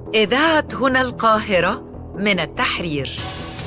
إذاعة هنا القاهرة من التحرير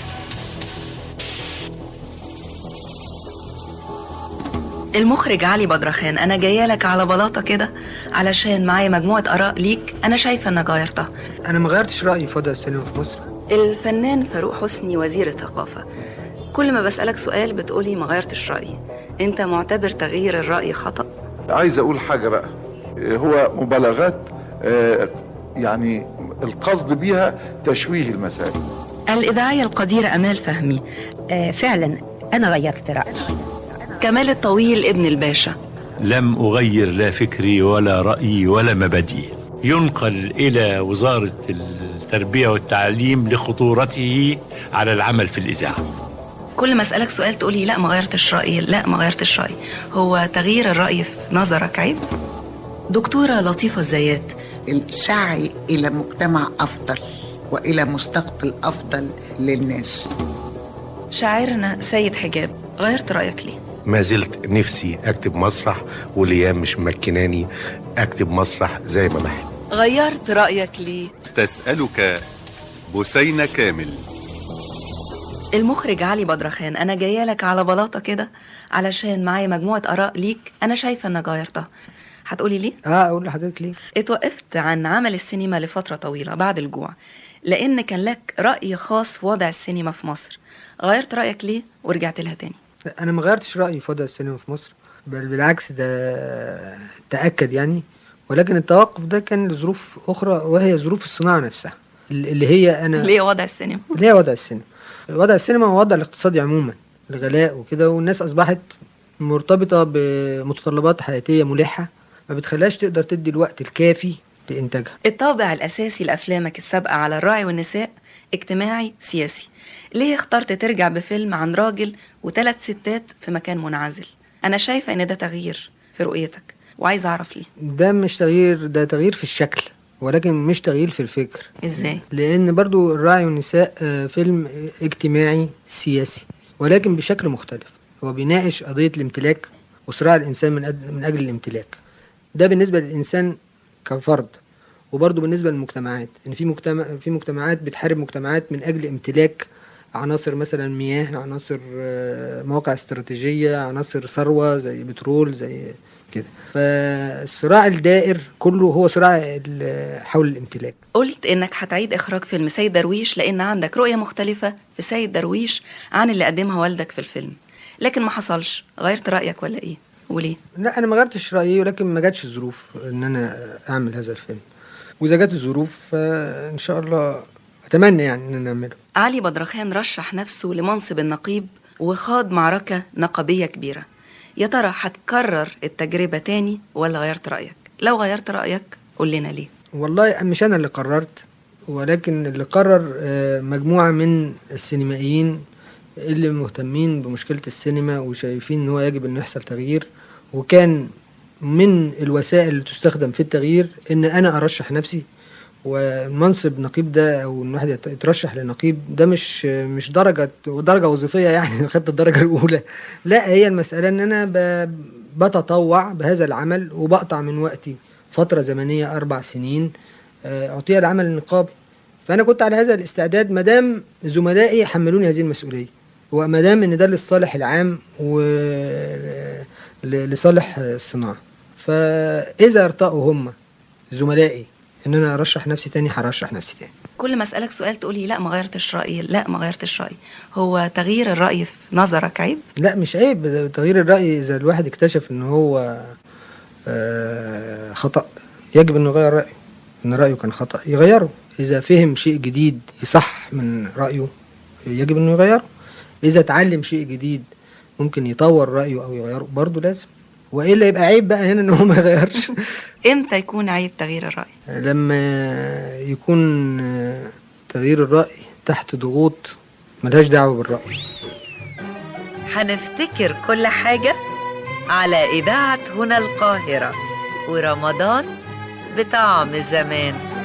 المخرج علي بدرخان انا جايه لك على بلاطه كده علشان معايا مجموعه اراء ليك انا شايفه انك غيرتها انا ما غيرتش رايي في وضع السينما في مصر الفنان فاروق حسني وزير الثقافه كل ما بسالك سؤال بتقولي ما غيرتش رايي انت معتبر تغيير الراي خطا عايز اقول حاجة بقى هو مبالغات آه، يعني القصد بيها تشويه المسائل الاذاعيه القديره امال فهمي آه، فعلا أنا غيرت رأيي كمال الطويل ابن الباشا لم أغير لا فكري ولا رأيي ولا مبادئي ينقل إلى وزارة التربية والتعليم لخطورته على العمل في الإذاعة كل ما اسالك سؤال تقولي لا ما غيرتش رايي لا ما غيرتش رايي هو تغيير الراي في نظرك عيب دكتوره لطيفه الزيات السعي إلى مجتمع أفضل وإلى مستقبل أفضل للناس شاعرنا سيد حجاب غيرت رايك ليه ما زلت نفسي اكتب مسرح والايام مش مكناني اكتب مسرح زي ما بحب غيرت رأيك ليه؟ تسألك بثينة كامل المخرج علي بدرخان انا جايه لك على بلاطه كده علشان معايا مجموعه اراء ليك انا شايفه انك غيرتها هتقولي ليه اه اقول لحضرتك ليه اتوقفت عن عمل السينما لفتره طويله بعد الجوع لان كان لك راي خاص في وضع السينما في مصر غيرت رايك ليه ورجعت لها تاني انا ما غيرتش رايي في وضع السينما في مصر بل بالعكس ده تاكد يعني ولكن التوقف ده كان لظروف اخرى وهي ظروف الصناعه نفسها اللي هي انا ليه وضع السينما اللي هي وضع السينما وضع السينما هو وضع الاقتصادي عموما الغلاء وكده والناس اصبحت مرتبطه بمتطلبات حياتيه ملحه ما بتخليهاش تقدر تدي الوقت الكافي لانتاجها الطابع الأساسي لأفلامك السابقة على الراعي والنساء اجتماعي سياسي ليه اخترت ترجع بفيلم عن راجل وثلاث ستات في مكان منعزل أنا شايفة إن ده تغيير في رؤيتك وعايزة أعرف ليه ده مش تغيير ده تغيير في الشكل ولكن مش تغيير في الفكر إزاي لان برضو الراعي والنساء آه، فيلم اجتماعي سياسي ولكن بشكل مختلف هو بيناقش قضية الامتلاك وصراع الإنسان من, أد... من أجل الامتلاك ده بالنسبة للإنسان كفرد وبرضه بالنسبة للمجتمعات إن في مجتمع في مجتمعات بتحارب مجتمعات من أجل امتلاك عناصر مثلا مياه عناصر آه، مواقع استراتيجية عناصر ثروة زي بترول زي كده فالصراع الدائر كله هو صراع ال- حول الامتلاك قلت إنك هتعيد إخراج فيلم سيد درويش لأن عندك رؤية مختلفة في سيد درويش عن اللي قدمها والدك في الفيلم لكن ما حصلش غيرت رأيك ولا إيه وليه لا انا ما غيرتش رايي ولكن ما جاتش الظروف ان انا اعمل هذا الفيلم واذا جت الظروف فان شاء الله اتمنى يعني ان انا اعمله علي بدرخان رشح نفسه لمنصب النقيب وخاض معركة نقابية كبيرة يا ترى هتكرر التجربة تاني ولا غيرت رأيك لو غيرت رأيك قول لنا ليه والله مش انا اللي قررت ولكن اللي قرر آه، مجموعه من السينمائيين اللي مهتمين بمشكله السينما وشايفين ان هو يجب انه يحصل تغيير وكان من الوسائل اللي تستخدم في التغيير ان انا ارشح نفسي ومنصب نقيب ده او ان واحد يت- يترشح لنقيب ده مش مش درجه درجه وظيفيه يعني خدت الدرجه الاولى لا هي المساله ان انا ب- بتطوع بهذا العمل وبقطع من وقتي فتره زمنيه اربع سنين آه، اعطيها العمل النقابي فانا كنت على هذا الاستعداد ما دام زملائي حملوني هذه المسؤوليه وما دام ان ده للصالح العام ولصالح الصناعه فاذا ارتأوا هم زملائي ان انا ارشح نفسي تاني هرشح نفسي تاني كل ما اسالك سؤال تقولي لا ما غيرتش رايي لا ما غيرتش رايي هو تغيير الراي في نظرك عيب لا مش عيب ده تغيير الرأي إذا الواحد اكتشف إن هو آه، خطأ يجب إنه يغير رأيه إن رأيه كان خطأ يغيره إذا فهم شيء جديد يصح من رأيه يجب إنه يغيره إذا اتعلم شيء جديد ممكن يطور رأيه أو يغيره برضه لازم وإلا يبقى عيب بقى هنا إن هو ما يغيرش امتى يكون عيب تغيير الراي لما يكون آه، تغيير الرأي تحت ضغوط ملهاش دعوة بالرأي هنفتكر كل حاجة على إذاعة هنا القاهرة ورمضان بطعم زمان